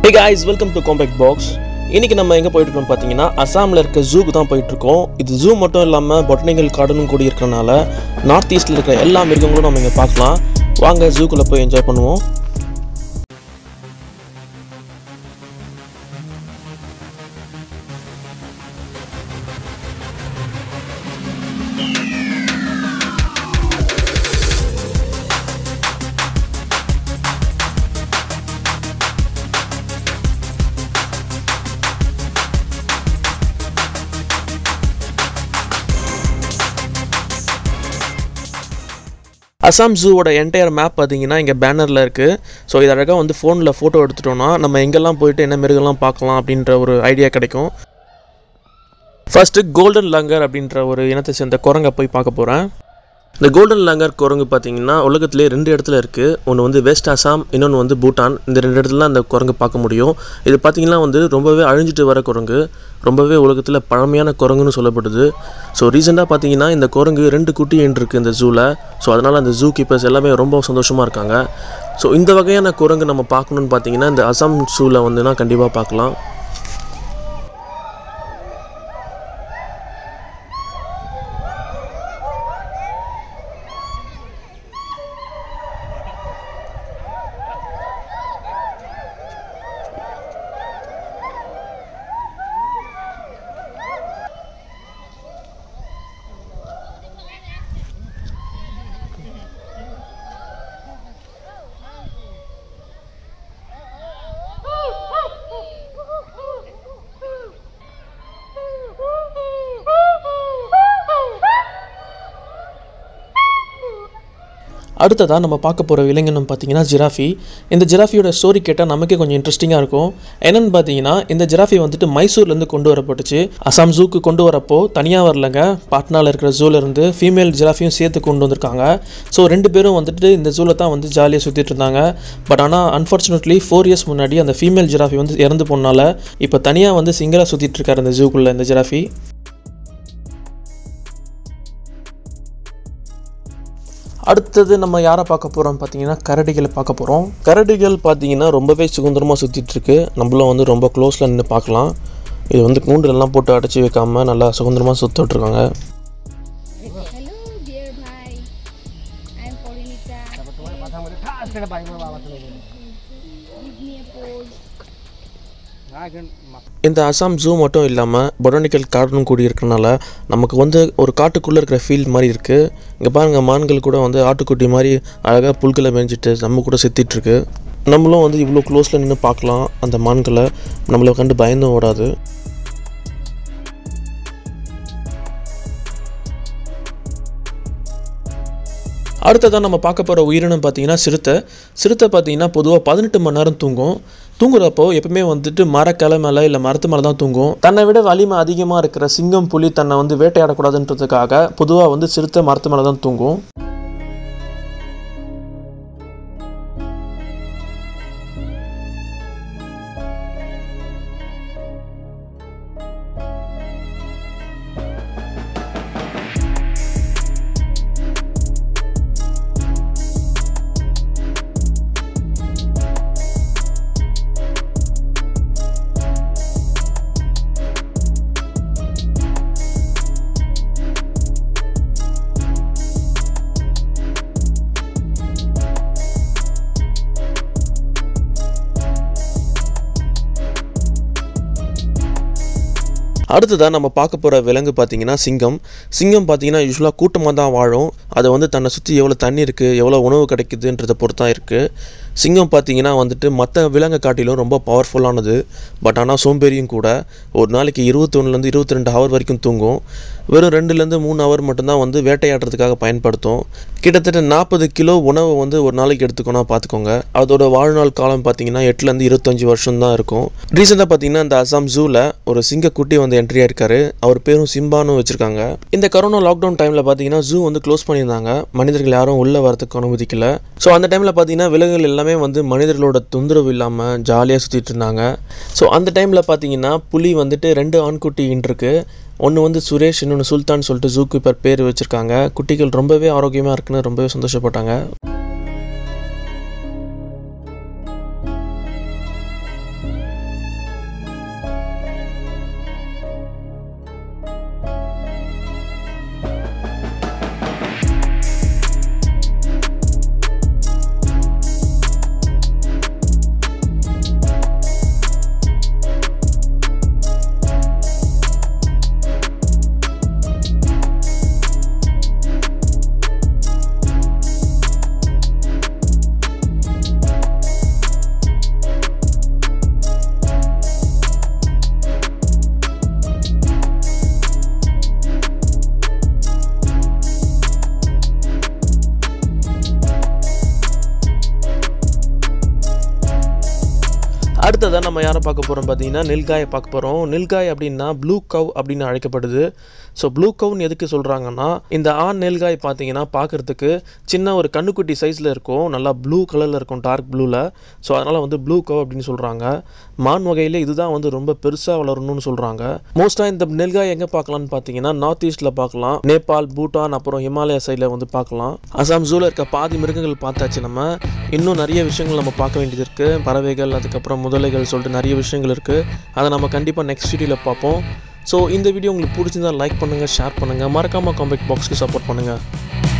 Hey guys welcome to compact box இன்னைக்கு நம்ம எங்கே போயிட்டு இருக்கோம் பார்த்தீங்கன்னா அசாமில் இருக்க ஜூக்கு தான் போயிட்டு இருக்கோம் இது ஜூ மட்டும் இல்லாமல் பொட்டனிக்கல் கார்டனும் கூடி இருக்கறனால நார்த் ஈஸ்டில் இருக்கிற எல்லா மிருகங்களும் நம்ம இங்கே பார்க்கலாம் வாங்க ஜூக்குள்ளே போய் என்ஜாய் பண்ணுவோம் அசாம் ஜூவோட என்டையர் மேப் பார்த்தீங்கன்னா இங்கே பேனரில் இருக்குது ஸோ இது அழகாக வந்து ஃபோனில் ஃபோட்டோ எடுத்துட்டோம்னா நம்ம எங்கெல்லாம் போயிட்டு என்ன மிருகம்லாம் பார்க்கலாம் அப்படின்ற ஒரு ஐடியா கிடைக்கும் ஃபர்ஸ்ட்டு கோல்டன் லங்கர் அப்படின்ற ஒரு இனத்தை சேர்ந்த குரங்கை போய் பார்க்க போகிறேன் இந்த கோல்டன் லங்கர் குரங்கு பார்த்தீங்கன்னா உலகத்திலே ரெண்டு இடத்துல இருக்குது ஒன்று வந்து வெஸ்ட் அசாம் இன்னொன்று வந்து பூட்டான் இந்த ரெண்டு இடத்துல தான் அந்த குரங்கு பார்க்க முடியும் இது பார்த்தீங்கன்னா வந்து ரொம்பவே அழிஞ்சிட்டு வர குரங்கு ரொம்பவே உலகத்தில் பழமையான குரங்குன்னு சொல்லப்படுது ஸோ ரீசெண்டாக பார்த்தீங்கன்னா இந்த குரங்கு ரெண்டு குட்டி இருக்குது இந்த ஜூவில் ஸோ அதனால் அந்த ஜூ கீப்பர்ஸ் எல்லாமே ரொம்ப சந்தோஷமாக இருக்காங்க ஸோ இந்த வகையான குரங்கு நம்ம பார்க்கணுன்னு பார்த்தீங்கன்னா இந்த அசாம் ஜூவில் வந்துன்னா கண்டிப்பாக பார்க்கலாம் அடுத்ததாக நம்ம பார்க்க போகிற விலங்கினம் பார்த்தீங்கன்னா ஜிராஃபி இந்த ஜிராஃபியோட ஸ்டோரி கேட்டால் நமக்கே கொஞ்சம் இன்ட்ரெஸ்டிங்காக இருக்கும் என்னென்னு பார்த்தீங்கன்னா இந்த ஜிராஃபி வந்துட்டு மைசூர்லேருந்து கொண்டு வரப்பட்டுச்சு அசாம் ஜூக்கு கொண்டு வரப்போ தனியாக வரலங்க பாட்னாவில் இருக்கிற ஜூல இருந்து ஃபீமேல் ஜிராஃபியும் சேர்த்து கொண்டு வந்திருக்காங்க ஸோ ரெண்டு பேரும் வந்துட்டு இந்த ஜூவில் தான் வந்து ஜாலியாக சுற்றிட்டு இருந்தாங்க பட் ஆனால் அன்ஃபார்ச்சுனேட்லி ஃபோர் இயர்ஸ் முன்னாடி அந்த ஃபீமேல் ஜிராஃபி வந்து இறந்து போனால இப்போ தனியாக வந்து சிங்கிளாக சுற்றிட்டு இருக்காரு இந்த ஜூக்குள்ளே இந்த ஜிராஃபி அடுத்தது நம்ம யாரை பார்க்க போகிறோம் பார்த்தீங்கன்னா கரடிகளை பார்க்க போகிறோம் கரடிகள் பார்த்தீங்கன்னா ரொம்பவே சுதந்திரமாக சுற்றிட்டு இருக்கு நம்மளும் வந்து ரொம்ப க்ளோஸில் நின்று பார்க்கலாம் இது வந்து கூண்டுலெல்லாம் போட்டு அடைச்சி வைக்காம நல்லா சுதந்திரமாக சுற்றிட்டு இருக்காங்க Hello, dear bhai. I'm Porinita. Give me a pose. இந்த அசாம் ஜூ மட்டும் இல்லாமல் பொட்டானிக்கல் கார்டனும் கூடி இருக்கறனால நமக்கு வந்து ஒரு காட்டுக்குள்ளே இருக்கிற ஃபீல் மாதிரி இருக்குது இங்கே பாருங்கள் மான்கள் கூட வந்து ஆட்டுக்குட்டி மாதிரி அழகாக புல்களை மேய்ஞ்சிட்டு நம்ம கூட சுத்திட்டு இருக்கு நம்மளும் வந்து இவ்வளோ க்ளோஸில் நின்று பார்க்கலாம் அந்த மான்களை நம்மளை கண்டு பயந்தும் ஓடாது அடுத்ததாக நம்ம பார்க்க போகிற உயிரினம் பார்த்தீங்கன்னா சிறுத்தை சிறுத்தை பார்த்தீங்கன்னா பொதுவாக பதினெட்டு மணி நேரம் தூங்கும் தூங்குறப்போ எப்பவுமே வந்துட்டு மரக்கிளை மேலே இல்லை மரத்து மேலே தான் தூங்கும் தன்னை விட வலிமை அதிகமாக இருக்கிற சிங்கம் புலி தன்னை வந்து வேட்டையாடக்கூடாதுன்றதுக்காக பொதுவாக வந்து சிறுத்தை மரத்து மேலே தான் தூங்கும் அடுத்ததாக நம்ம பார்க்க போகிற விலங்கு பார்த்தீங்கன்னா சிங்கம் சிங்கம் பார்த்தீங்கன்னா யூஸ்வலாக கூட்டமாக தான் வாழும் அதை வந்து தன்னை சுற்றி எவ்வளோ தண்ணி இருக்குது எவ்வளோ உணவு கிடைக்குதுன்றதை பொறுத்து தான் இருக்குது சிங்கம் பார்த்தீங்கன்னா வந்துட்டு மற்ற விலங்கை காட்டிலும் ரொம்ப பவர்ஃபுல்லானது பட் ஆனால் சோம்பேறியும் கூட ஒரு நாளைக்கு இருபத்தொன்னுலேருந்து இருபத்தி ரெண்டு ஹவர் வரைக்கும் தூங்கும் வெறும் ரெண்டுலேருந்து மூணு ஹவர் மட்டும்தான் வந்து வேட்டையாடுறதுக்காக பயன்படுத்தும் கிட்டத்தட்ட நாற்பது கிலோ உணவை வந்து ஒரு நாளைக்கு எடுத்துக்கணும் பார்த்துக்கோங்க அதோட வாழ்நாள் காலம் பார்த்தீங்கன்னா எட்டுலேருந்து இருபத்தஞ்சி வருஷம் தான் இருக்கும் ரீசெண்டாக பார்த்தீங்கன்னா இந்த அசாம் ஜூவில் ஒரு சிங்கக்குட்டி வந்து என்ட்ரி ஆயிருக்காரு அவர் பேரும் சிம்பானும் வச்சுருக்காங்க இந்த கரோனா லாக்டவுன் டைமில் பார்த்தீங்கன்னா ஜூ வந்து க்ளோஸ் பண்ணியிருந்தாங்க மனிதர்கள் யாரும் உள்ளே வரதுக்கு அனுமதிக்கல ஸோ அந்த டைமில் பார்த்தீங்கன்னா விலங்குகள் எல்லாமே வந்து மனிதர்களோட தொந்தரவு இல்லாமல் ஜாலியாக சுற்றிட்டு இருந்தாங்க ஸோ அந்த டைமில் பார்த்தீங்கன்னா புலி வந்துட்டு ரெண்டு ஆண்குட்டி இருக்கு ஒன்று வந்து சுரேஷ் இன்னொன்று சுல்தான் சொல்லிட்டு ஜூ கீப்பர் பேர் வச்சுருக்காங்க குட்டிகள் ரொம்பவே ஆரோக்கியமாக இருக்குன்னு ரொம்பவே சந்தோஷப்பட்டாங்க அடுத்ததாக நம்ம யாரை பார்க்க போகிறோம் பார்த்தீங்கன்னா நெல்காயை பார்க்க போகிறோம் நெல்காய் அப்படின்னா ப்ளூ கவ் அப்படின்னு அழைக்கப்படுது ஸோ ப்ளூ கவ்னு எதுக்கு சொல்கிறாங்கன்னா இந்த ஆண் நெல்காய் பார்த்தீங்கன்னா பார்க்குறதுக்கு சின்ன ஒரு கண்ணுக்குட்டி சைஸில் இருக்கும் நல்லா ப்ளூ கலரில் இருக்கும் டார்க் ப்ளூவில் ஸோ அதனால் வந்து ப்ளூ கவ் அப்படின்னு சொல்கிறாங்க மான் வகையில் இதுதான் வந்து ரொம்ப பெருசாக வளரணும்னு சொல்கிறாங்க மோஸ்ட்டாக இந்த நெல்காய் எங்கே பார்க்கலாம்னு பார்த்தீங்கன்னா நார்த் ஈஸ்ட்டில் பார்க்கலாம் நேபாள் பூட்டான் அப்புறம் ஹிமாலயா சைடில் வந்து பார்க்கலாம் அசாம் ஜூவில் இருக்க பாதி மிருகங்கள் பார்த்தாச்சு நம்ம இன்னும் நிறைய விஷயங்கள் நம்ம பார்க்க வேண்டியது இருக்குது பறவைகள் அதுக்கப்புறம் முதலைகள் சொல்லிட்டு நிறைய விஷயங்கள் இருக்குது அதை நம்ம கண்டிப்பாக நெக்ஸ்ட் வீடியோவில் பார்ப்போம் ஸோ இந்த வீடியோ உங்களுக்கு பிடிச்சிருந்தா லைக் பண்ணுங்கள் ஷேர் பண்ணுங்கள் மறக்காமல் காமெண்ட் பாக்ஸ்க்கு சப்போர்ட் பண்ணுங்கள்